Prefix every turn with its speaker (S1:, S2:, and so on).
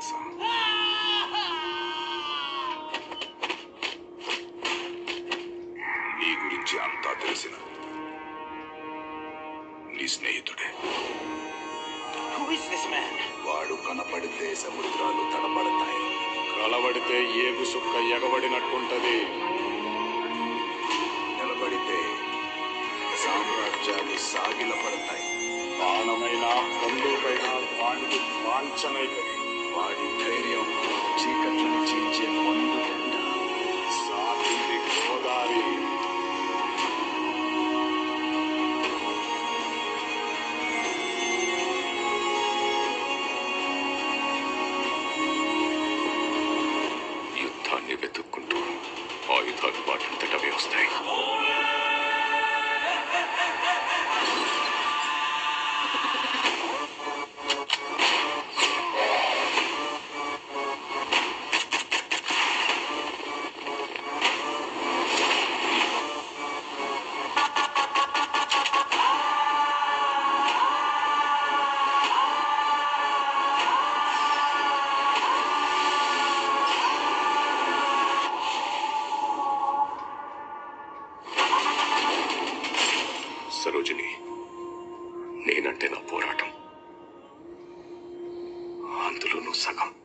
S1: తెలుసా నీ గురించి అంతా తెలిసిన నీ స్నేహితుడే
S2: Who is this man?
S1: వాడు కనపడితే సముద్రాలు తడబడతాయి
S3: కలబడితే ఏగు సుక్క ఎగబడినట్టుంటది
S1: నిలబడితే సామ్రాజ్యాలు సాగిలపడతాయి
S3: బాణమైన బంధువుకైనా వాడికి వాంఛనైతది
S1: వాడి ధైర్యం చీకట్లను చీల్చే మందు గంట
S3: సాగింది గోదారి
S1: యుద్ధాన్ని వెతుక్కుంటూ ఆయుధాలు వాటింతటవే వస్తాయి సరోజిని నేనంటే నా పోరాటం అందులో నువ్వు సగం